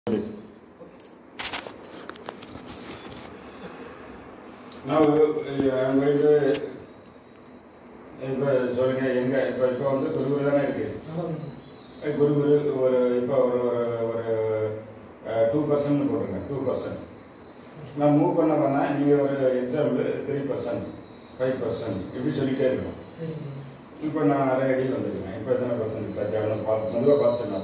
நான் I'm going to இப்போ சொல்லுங்க எங்க இப்போ இப்போ வந்து குருகுரு தானே இருக்கு அஹ் குருகுரு ஒரு இப்போ ஒரு ஒரு ஒரு டூ பர்சன்ட் போடுங்க டூ பர்சன்ட் நான் மூவ் பண்ண பண்ண நீங்கள் ஒரு example three percent five percent இப்படி சொல்லிட்டே இருக்கணும் இப்போ நான் அரை அடியில் வந்துருக்கேன் இப்போ எத்தனை பர்சன்ட் இப்போ தேவை பார்த்து மெதுவாக பார்த்துனா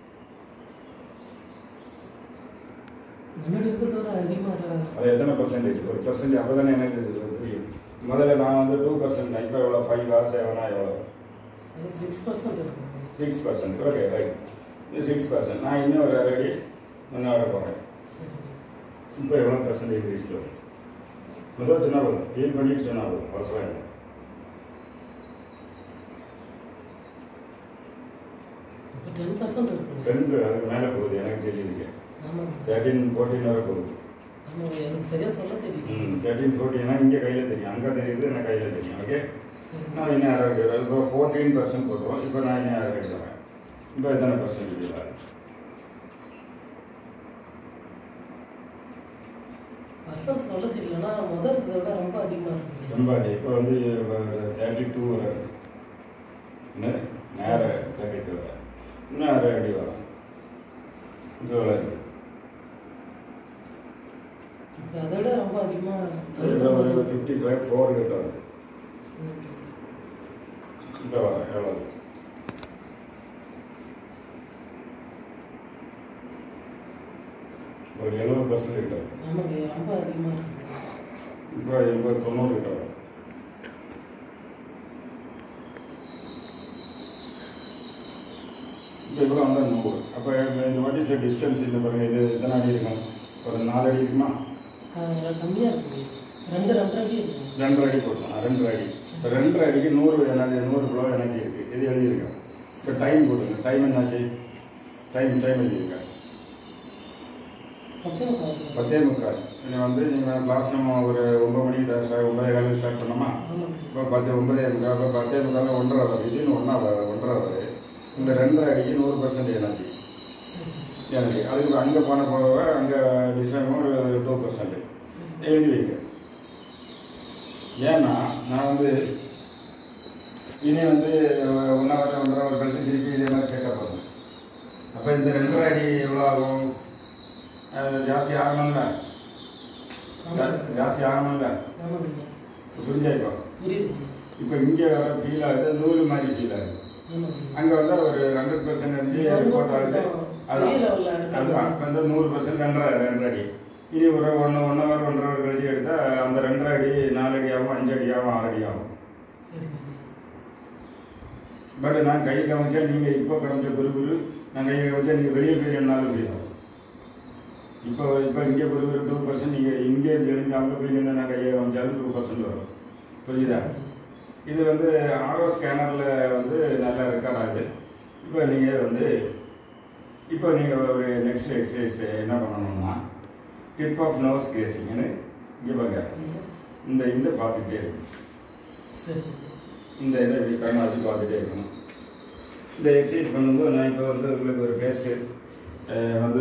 முன்னாடி இருக்கிறதோட அதிகமாக அது எத்தனை பர்சன்டேஜ் ஒரு பர்சன்டேஜ் அப்போ தானே எனக்கு இது புரியும் முதல்ல நான் வந்து டூ பர்சன்ட் இப்போ எவ்வளோ ஃபைவா செவனா எவ்வளோ சிக்ஸ் பர்சன்ட் இருக்கும் சிக்ஸ் பர்சன்ட் ஓகே ரைட் இது சிக்ஸ் பர்சன்ட் நான் இன்னும் ஒரு அரை அடி முன்னாடி போகிறேன் சரி இப்போ எவ்வளோ பர்சன்டேஜ் ரீச் முதல் சொன்னால் போதும் ஃபீல் பண்ணிட்டு சொன்னால் போதும் அவசரம் இல்லை இப்போ டென் பர்சன்ட் இருக்கும் ரெண்டு அதுக்கு மேலே போகுது எனக்கு தெரியுதுங்க ஆமாங்க தேர்ட்டின் ஃபோர்டீன் வரை போகுது ஆமாங்க எனக்கு சரியாக சொல்ல தெரியும் ம் தேர்ட்டின் ஃபோர்டீனா இங்கே கையில் தெரியும் அங்கே தெரியுது எனக்கு கையில் தெரியும் ஓகே சரி நான் இன்னும் அரை அடி வரேன். இப்போ ஃபோர்டீன் பர்சன்ட் போட்டுருவோம் இப்போ நான் இன்னும் அரை அடி வரேன் இப்போ எத்தனை பர்சன்டேஜ் வரேன் பர்சன்ட் சொல்ல தெரியலன்னா முதல் இருக்கிறத விட ரொம்ப அதிகமாக இருக்கு ரொம்ப அடி இப்போ வந்து தேர்ட்டி டூ வரை என்ன நேர தேர்ட்டி டூ வரை இன்னும் அரை அடி வரும் இது வராது இப்போ அதை விட ரொம்ப இப்போ ஒரு அதிகமாக ஃபிஃப்டி ஃபைவ் ஃபோர் கிட்ட வருது இப்போ வர எவ்வளோ ஒரு எழுபது பர்சன்ட் கிட்ட வரும் ஆமாங்க ரொம்ப அதிகமாக இருக்கு இப்போ இப்போ தொண்ணூறு கிட்ட வரும் இப்போ இவ்வளோ வந்தால் நூறு அப்போ இந்த வாட்டி சார் டிஸ்டன்ஸ் இந்த பாருங்க இது எத்தனை அடி இருக்கும் ஒரு நாலு அடி இருக்குமா கம்மியாக இருக்கு ரெண்டு ரெண்டரை அடி இருக்கு ரெண்டரை அடி போடலாம் ரெண்டரை அடி இப்போ ரெண்டரை அடிக்கு நூறு எனக்கு நூறு கிலோ எனக்கு இருக்குது இது எழுதியிருக்கேன் இப்போ டைம் போடுங்க டைம் என்னாச்சு டைம் டைம் எழுதியிருக்கேன் பத்தே முக்கால் பத்தே முக்கால் நீங்கள் வந்து நீங்கள் கிளாஸ் நம்ம ஒரு ஒன்பது மணிக்கு தான் ஸ்டார்ட் ஒன்பதே காலையில் ஸ்டார்ட் பண்ணோமா ஆமாங்க இப்போ பத்து ஒன்பதே முக்கால் இப்போ பத்தே முக்கால் ஒன்றரை வரும் இதுன்னு ஒன்றா வரும் ஒன்றரை வரும் இந்த ரெண்டரை அடிக்கு நூறு பர்சன்ட் எனர்ஜி சரி எனர்ஜி அதுக்கு அங்கே போன போக அங்கே டிசைன் ஒரு டூ பர்சன்ட் சரி எழுதி வைங்க ஏன்னா நான் வந்து இனி வந்து ஒன்றா வருஷம் ஒன்றரை ஒரு கழிச்சு திருப்பி இதே மாதிரி கேட்க போகிறேன் அப்போ இந்த ரெண்டரை அடி எவ்வளோ ஆகும் அஹ் ஜாஸ்தி ஆகணும்ல ஜா- ஜாஸ்தி ஆகணும்ல ஆமாங்க புரிஞ்சா இப்போ புரியுது இப்போ இங்கே வர ஃபீல் ஆகுது நூறு மாதிரி ஃபீல் ஆகுது ஆமாங்க அங்கே வந்து ஒரு ஹண்ட்ரட் பர்சன்ட் வந்து போட்டாச்சு பெரிய லெவலில் எடுத்தாங்க அதுதான் இப்போ வந்து நூறு பர்சன்ட் ரெண்டரை ரெண்டரை அடி இனி ஒரு ஒன்று ஒன் ஹவர் ஒன்றரை ஹவர் கழிச்சு எடுத்தால் அந்த ரெண்டரை அடி நாலு அடி ஆகும் அஞ்சு அடி ஆகும் ஆறு அடி ஆகும் சரிங்க பட் நான் கை காமிச்சா நீங்கள் இப்போ காமிச்ச குரு குரு நான் கை காமிச்சா நீங்கள் வெளியே போய் என்னாலும் போயிடும் இப்போ இப்போ இங்கே குரு குரு டூ பர்சன்ட் நீங்கள் இங்கே எழுந்து அங்கே போய் நின்று நான் கையை காமிச்சாலும் டூ பர்சன்ட் வரும் புரியுதா இது வந்து ஆர்ஓ ஸ்கேனரில் வந்து நல்லா ரெக்கார்ட் ஆகுது இப்போ நீங்கள் வந்து இப்போ நீங்கள் ஒரு நெக்ஸ்ட் எக்ஸசைஸ் என்ன பண்ணணும்னா டிப் ஆஃப் நோஸ் கேசிங்னு இங்கே பாருங்க இந்த இந்த பார்த்துக்கிட்டே இருக்கும் சரி இந்த இதை இப்படி கண்ணாடி பார்த்துட்டே இருக்கணும் இந்த எக்ஸசைஸ் பண்ணும்போது நான் இப்போ வந்து உங்களுக்கு ஒரு டெஸ்ட்டு வந்து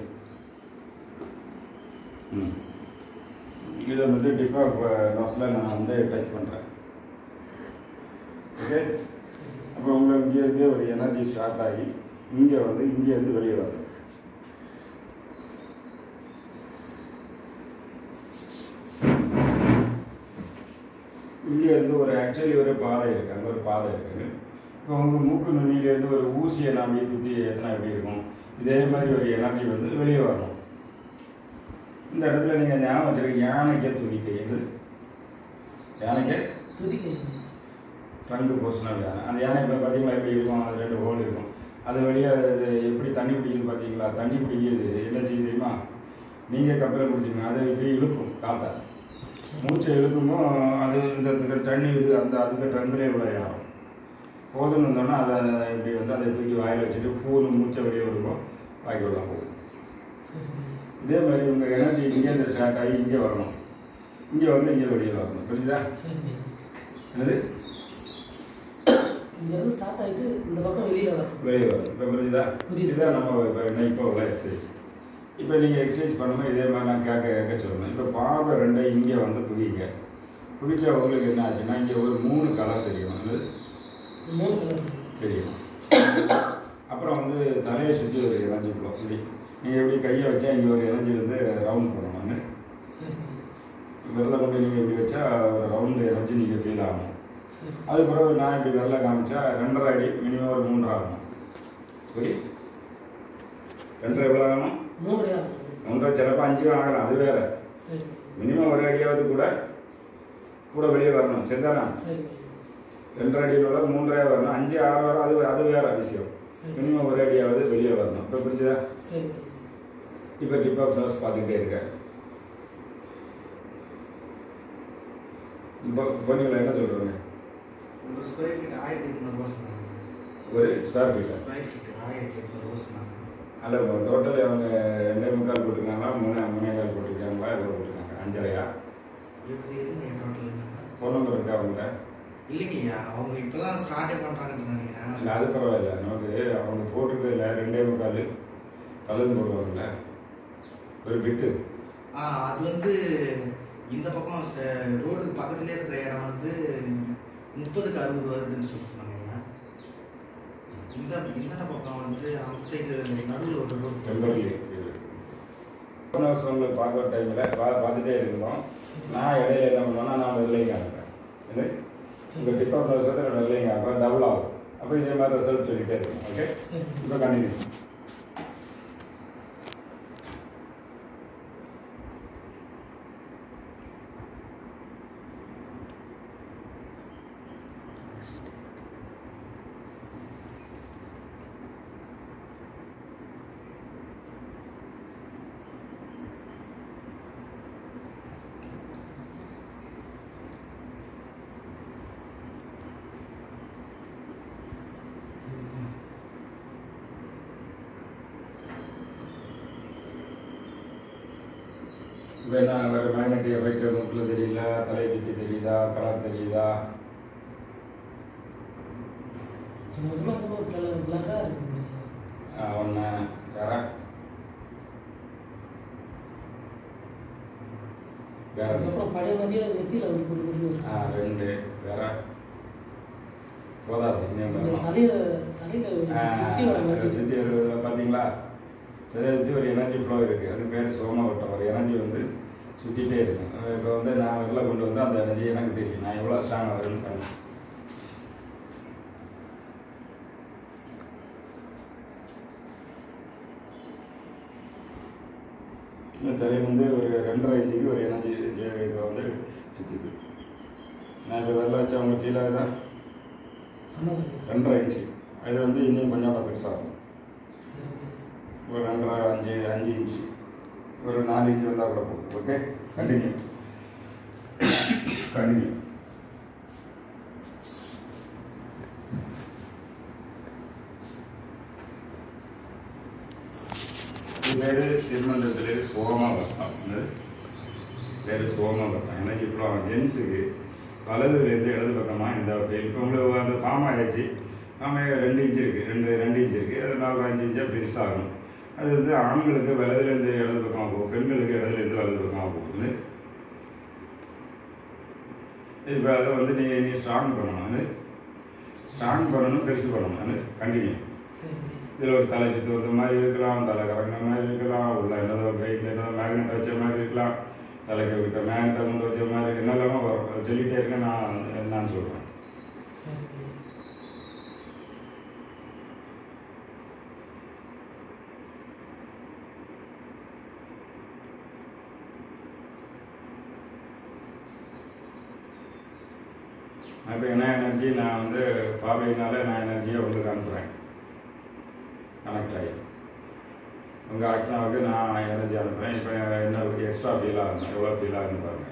ம். இதை வந்து டிப் ஆஃப் நோஸில் நான் வந்து டச் பண்ணுறேன் ஓகே சரி அப்போ உங்களுக்கு இங்கேருந்து ஒரு எனர்ஜி ஸ்டார்ட் ஆகி இங்கே வந்து இங்கேருந்து வெளியே வரும் இங்கே இருந்து ஒரு ஆக்சுவலி ஒரு பாதை இருக்கு அங்கே ஒரு பாதை இருக்குது இப்போ உங்கள் மூக்கு நுனியிலேருந்து ஒரு ஊசியை நாம் குத்தி எத்தனை எப்படி இருக்கும் இதே மாதிரி ஒரு எனர்ஜி வந்து வெளியே வரணும் இந்த இடத்துல நீங்கள் ஞாபகம் வச்சிருக்க யானைக்கே துதிக்கை எது யானைக்கே துதிக்கை ட்ரங்கு போர்ஷனல் யானை அந்த யானை இப்போ பார்த்தீங்களா எப்படி இருக்கும் அது ரெண்டு ஹோல் இருக்கும் அது வழியாக அது எப்படி தண்ணி பிடிக்குது பார்த்தீங்களா தண்ணி பிடிக்குது என்ன செய்யுது தெரியுமா நீங்கள் கப்பலை பிடிச்சிங்க அதை இப்படி இழுக்கும் காத்தா மூச்சை இழுக்குமோ அது இந்த த- தண்ணி இது அந்த அதுக்கு ட்ரங்குலே இவ்வளோ ஏறும் போதும்னு வந்தோன்னா அதை இப்படி வந்து அதை தூக்கி வாயில் வச்சுட்டு பூல் மூச்சை வெளியே விடுவோம் வாய்க்கு விடலாம் போகும் சரிங்க இதே மாதிரி உங்கள் எனர்ஜி இங்கேருந்து ஸ்டார்ட் ஆகி இங்கே வரணும் இங்கே வந்து இங்கே வெளியே வரணும் புரிஞ்சுதா சரிங்க என்னது இங்கேருந்து ஸ்டார்ட் ஆகிட்டு இந்த பக்கம் வெளியில் வரும் வெளியே வரும் இப்போ புரியுதா புரியுது. இதுதான் நம்ம இப்போ என்ன இப்போ உள்ள எக்ஸசைஸ் இப்போ நீங்கள் எக்ஸசைஸ் பண்ணும்போது இதே மாதிரி நான் கேட்க கேட்க சொல்லணும் இப்போ பார்வை ரெண்டை இங்கே வந்து குவிங்க குவிச்சா உங்களுக்கு என்ன ஆச்சுன்னா இங்கே ஒரு மூணு கலர் தெரியும் அது மூணு கலர் தெரியும் அப்புறம் வந்து தலையை சுற்றி ஒரு இறஞ்சி விடும் இப்படி நீங்கள் எப்படி கையை வச்சா இங்கே ஒரு இறஞ்சி வந்து ரவுண்ட் பண்ணணும்னு சரி விரலை கொண்டு நீங்கள் இப்படி வச்சா ஒரு ரவுண்டு இறஞ்சி நீங்கள் ஃபீல் ஆகணும் சரி அது பிறகு நான் இப்படி விரலை காமிச்சா ரெண்டரை அடி மினிமம் ஒரு மூன்றரை ஆகணும் சரி ரெண்டரை எவ்வளோ ஆகணும் மூணு ஆகும் ஒன்றரை சிலப்போ அஞ்சும் ஆகலாம் அது வேற சரி மினிமம் ஒரு அடியாவது கூட கூட வெளியே வரணும் சரிதானா சரி ரெண்டரை அடியில் உள்ள மூன்றரை வரணும் அஞ்சு ஆறு வர அது அது வேற விஷயம் சரி. மினிமம் ஒரு அடியாவது வெளியே வரணும் இப்போ புரிஞ்சுதா சரி இப்போ டிப் ஆஃப் நோஸ் பார்த்துக்கிட்டே இருக்கேன் இப்போ பொண்ணுங்களை என்ன சொல்கிறோங்க ஒரு ஸ்கொயர் ஃபீட் ஆயிரத்தி எட்நூறுபா சொன்னாங்க ஒரு ஸ்கொயர் ஃபீட் ஸ்கொயர் ஃபீட் ஆயிரத்தி எட்நூறுபா சொன்னாங்க அல்ல டோட்டல் அவங்க ரெண்டே முக்கால் போட்டிருக்காங்களா மூணு மூணே கால் போட்டிருக்காங்களா எவ்வளோ போட்டிருக்காங்க அஞ்சரையா எப்படி எதுங்க டோட்டல் என்னங்க ஃபோன் நம்பர் இருக்கா அவங்கள்ட்ட இல்லைங்கய்யா அவங்க இப்பதான் ஸ்டார்டே பண்றாங்கன்னு நினைக்கிறேன் இல்லை அது பரவாயில்ல நமக்கு அவங்க போட்டிருக்கல ரெண்டே முக்கால் கலந்து போடுவாங்கல்ல ஒரு பிட்டு ஆ அது வந்து இந்த பக்கம் ரோடுக்கு பக்கத்துலேயே இருக்கிற இடம் வந்து முப்பதுக்கு அறுபது வருதுன்னு சொல்லி சொன்னாங்கய்யா இந்த இந்த பக்கம் வந்து அந்த சைடு நடுவில் ஒரு ரோடு டெம்பரரி இது போனஸ் உங்களுக்கு பார்க்குற டைமில் பா பார்த்துட்டே இருக்கணும் நான் இடையில என்ன பண்ணுவேன்னா நான் வெள்ளையும் காமிப்பேன் என்ன உங்கள் டிப் ஆஃப் நோஸ் வந்து நான் வெள்ளையும் காமிப்பேன் டபுள் ஆகும் அப்போ இதே மாதிரி ரிசல்ட் சொல்லிட்டே இருக்கும் ஓகே சரி இப்போ கண்டினியூ இப்போ என்ன வேறு மேக்னெட்டிக் எஃபெக்ட் முக்கில் தெரியல தலையை சுற்றி தெரியுதா கலர் தெரியுதா அந்த வருஷமா ரொம்ப கலர் பிளாக்காக இருக்குங்க ஒன்று வேற வேற என்ன? அதுக்கப்புறம் பழைய மாதிரியே நெத்தியில் வந்து ஒரு ஒரு ஆ ரெண்டு வேற போதாது இன்னும் இந்த வேணும். தலையில தலையில ஆ, சுற்றி வர மாதிரி சுத்தி வருது பார்த்தீங்களா சரி சுற்றி ஒரு எனர்ஜி ஃப்ளோ இருக்குது அது பேர் சோம வட்டம் ஒரு எனர்ஜி வந்து சுற்றிட்டே இருக்கும் இப்போ வந்து நான் வெளில கொண்டு வந்து அந்த எனர்ஜி எனக்கு தெரியும் நான் எவ்வளோ ஸ்ட்ராங் ஆகுதுன்னு பண்ணேன் இந்த தலை வந்து ஒரு ரெண்டரை இன்ச்சுக்கு ஒரு எனர்ஜி இது வந்து சுற்றுது நான் இப்போ வெளில வச்சா உங்களுக்கு ஃபீல் ஆகுதா ஆமாம் ரெண்டரை இன்ச்சு அது வந்து இன்னும் கொஞ்சம் பெருசாகும் சரி ஒரு ரெண்டரை அஞ்சு அஞ்சு இன்ச்சு ஒரு நாலு இன்ச்சு வந்தால் கூட போதும் ஓகே கண்டினியூ கண்டினியூ இது பேர் திருமணத்தில் சோமா வட்டம் பேர் சோமா வட்டம் எனக்கு இப்போ ஜென்ஸுக்கு வலதுலேருந்து இடது பக்கமாக இந்த இப்போ உங்களுக்கு அந்த பாமா ஆயிடுச்சு பாமா ரெண்டு இன்ச்சு இருக்குது ரெண்டு ரெண்டு இன்ச்சு இருக்குது அது நாலு அஞ்சு இன்ச்சாக பெருசாகும் அது வந்து ஆண்களுக்கு வலதுலேருந்து இடது பக்கமாக போகும் பெண்களுக்கு இடதுலேருந்து வலது பக்கமாக போகுது இப்போ அதை வந்து நீங்கள் நீ ஸ்ட்ராங் பண்ணணும் ஸ்ட்ராங் பண்ணணும் பெருசு பண்ணணும் கண்டினியூ சரி இதில் ஒரு தலை சுற்றி வந்த மாதிரி இருக்கலாம் தலை கறங்கின மாதிரி இருக்கலாம் உள்ள என்னதோ கைட்டில் என்னதோ மேக்னெட் வச்ச மாதிரி இருக்கலாம் தலைக்கு விட்ட மேக்னெட்டை கொண்டு வச்ச மாதிரி என்னெல்லாமோ வரும் அதை சொல்லிகிட்டே இருக்கேன் நான் என்னன்னு சொல்கிறேன் சரி இப்போ என்ன எனர்ஜி நான் வந்து பார்வையினால நான் எனர்ஜியை உங்களுக்கு அனுப்புகிறேன் கனெக்ட் ஆகி உங்கள் ஆக்ஷனாவுக்கு நான் எனர்ஜி அனுப்புகிறேன் இப்போ என்ன எக்ஸ்ட்ரா ஃபீல் ஆகணும் எவ்வளோ ஃபீல் ஆகுன்னு பாருங்கள்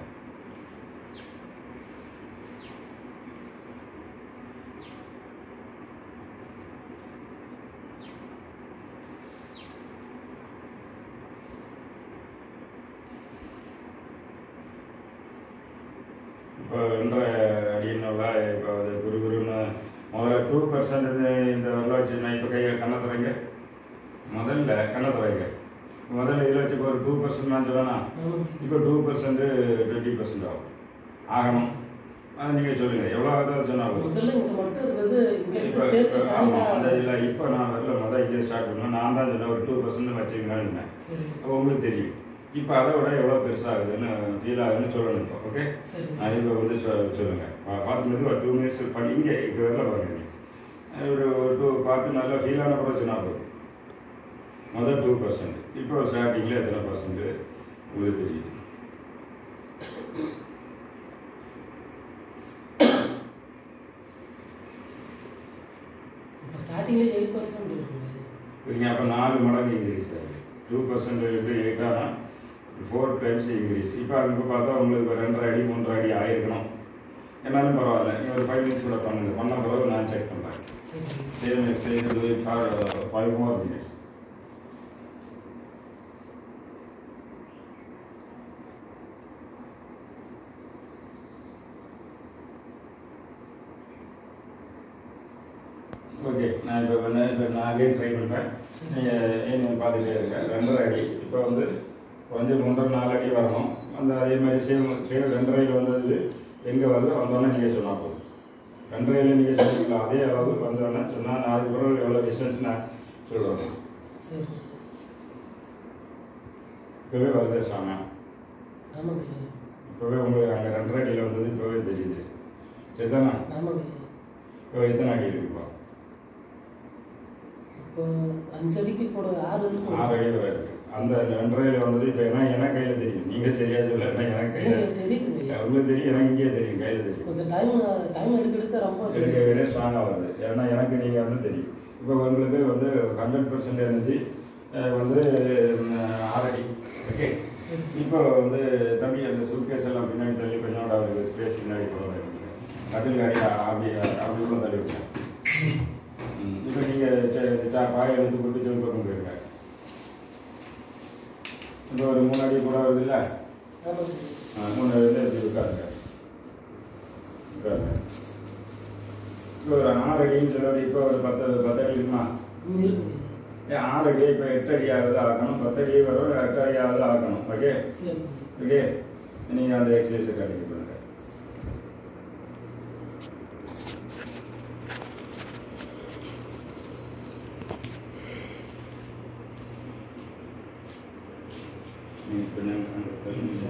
இப்போ என்ற அடியினோட இப்போ அது குரு குருன்னு முதல்ல டூ பர்சன்ட் இந்த வரல வச்சு நான் இப்போ கையை கண்ணை துறைங்க முதல்ல கண்ணை துறைங்க முதல்ல இதில் வச்சு ஒரு டூ பர்சன்ட் நான் சொல்லலாம் ஆமாம் இப்போ டூ பர்சன்ட் டுவெண்ட்டி பர்சன்ட் ஆகும் ஆகணும் அது நீங்கள் சொல்லுங்கள் எவ்வளோ ஆகுதோ சொன்னால் முதல்ல இங்க மட்டும் இருந்தது இங்க இப்போ இருந்து சேர்த்து ஆமாம் அந்த சாப்பிட்டா இதில் இப்போ நான் வரல முதல் இங்கே ஸ்டார்ட் பண்ணுவேன் நான் தான் சொன்னேன் ஒரு டூ பர்சன்ட் வச்சுக்கலான்னு சரி அப்போ உங்களுக்கு தெரியும் இப்போ அதை விட எவ்வளோ பெருசாகுதுன்னு ஃபீல் ஆகுதுன்னு சொல்லணும் இப்போ ஓகே சரி நான் இப்போ வந்து சொ சொல்லுங்கள் பார்த்து ஒரு டூ மினிட்ஸ் பண்ணி இங்கே இங்கே வரல பாருங்க ஒரு டூ பார்த்து நல்லா ஃபீல் ஆன பிறகு சொன்னால் போதும் முதல் டூ பர்சன்ட் இப்போ ஸ்டார்டிங்கில் எத்தனை பர்சன்ட் உங்களுக்கு தெரியும் இப்போ ஸ்டார்டிங்ல எயிட் பர்சன்ட் இருக்குங்க நீங்கள் அப்போ நாலு மடங்கு இன்க்ரீஸ் ஆகுது டூ பர்சன்ட் இருந்து எயிட்டானா ஃபோர் டைம்ஸ் இன்க்ரீஸ் இப்போ அது இப்போ பார்த்தா உங்களுக்கு இப்போ ரெண்டரை அடி மூன்றரை அடி ஆயிருக்கணும் என்னாலும் பரவாயில்ல நீங்கள் ஒரு ஃபைவ் மினிட்ஸ் கூட பண்ணுங்க பண்ண பிறகு நான் செக் பண்ணுறேன் சரி same exercise do it for five more minutes okay நான் இப்போ பண்ண இப்போ நான் அங்கே ட்ரை பண்ணுறேன் நீங்கள் நீங்கள் பார்த்துட்டே இருங்க ரெண்டரை அடி இப்போ வந்து கொஞ்சம் மூன்றரை நாலு அடி வரணும் அந்த அதே மாதிரி சேம் சேம் ரெண்டரையில் வந்தது எங்கே வருதோ வந்தோடனே நீங்கள் சொன்னால் போதும் ரெண்டரையில் நீங்கள் சொன்னீங்களா அதே அளவு வந்தோடனே சொன்னால் நான் அதுக்கப்புறம் எவ்வளோ டிஸ்டன்ஸ் நான் சொல்லுவேன் சரி இப்போவே வருது சாமி ஆமாங்க இப்போவே உங்களுக்கு அங்கே ரெண்டரை அடியில் வந்தது இப்போவே தெரியுது சரிதானா ஆமாங்க இப்போ எத்தனை அடி இருக்குப்பா இப்போ அஞ்சு அடிக்கு கூட ஆறு இருக்கும் ஆறு அடி வரை இருக்கு அந்த ரெண்டரையில் வந்தது இப்போ ஏன்னா எனக்கு கையில் தெரியும் நீங்கள் சரியா சொல்ல எனக்கு கையில் எனக்கு தெரியுதுங்க உங்களுக்கு தெரியும் எனக்கு இங்கே தெரியும் கையில் தெரியும் கொஞ்சம் டைம் டைம் எடுக்க எடுக்க ரொம்ப எடுக்க தெரியும் விட ஸ்ட்ராங்காக வருது ஏன்னா எனக்கு நீங்கள் வந்து தெரியும் இப்போ உங்களுக்கு வந்து ஹண்ட்ரட் பர்சன்ட் எனர்ஜி வந்து ம், ஆறடி ஓகே சரி இப்போ வந்து தம்பி அந்த சுட்கேஸ் எல்லாம் பின்னாடி தள்ளி கொஞ்சம் அவருக்கு ஸ்பேஸ் பின்னாடி போகிற கட்டில் காடி அப்படி அப்படி கூட தள்ளி விட்டேன் இப்போ நீங்கள் பாய் எடுத்து போட்டு ஜெல் பக்கம் போயிருங்க இப்போ ஒரு மூணு அடி கூட வருது இல்லை ஆமாங்க மூணு அடி வந்து எப்படி உட்காருங்க உட்காருங்க இப்போ ஒரு ஆறு அடின்னு சொல்லுவார் இப்போ ஒரு பத்து பத்து அடி இருக்குமா ம், இருக்குங்க ஏன் ஆறு அடி இப்போ எட்டு அடி ஆகுது ஆக்கணும் பத்து அடி வரும் எட்டு அடி ஆகுது ஆக்கணும் ஓகே சரி ஓகே நீங்கள் அந்த எக்ஸசைஸை கண்டிப்பாக பண்ணுங்க நீங்கள் கொஞ்சம் அங்கே தள்ளுங்க.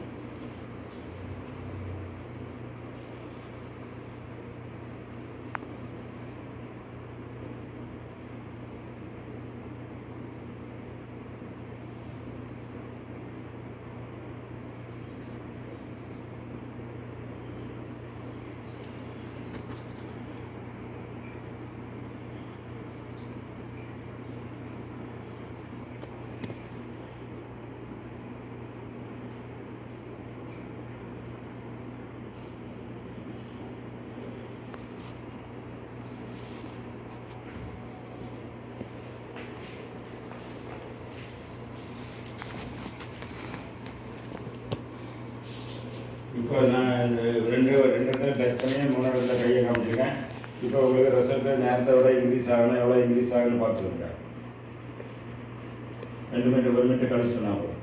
இப்போ நான் இந்த ரெண்டு ரெண்டு இடத்துல டச் பண்ணி மூணு இடத்துல கையை காமிச்சிருக்கேன் இப்போ உங்களுக்கு ரிசல்ட் நேரத்தை விட இன்க்ரீஸ் ஆகணும் எவ்வளோ இன்க்ரீஸ் ஆகுன்னு பார்த்துருங்க ரெண்டு மினிட் ஒரு மினிட் கழிச்சு சொன்னா போதும்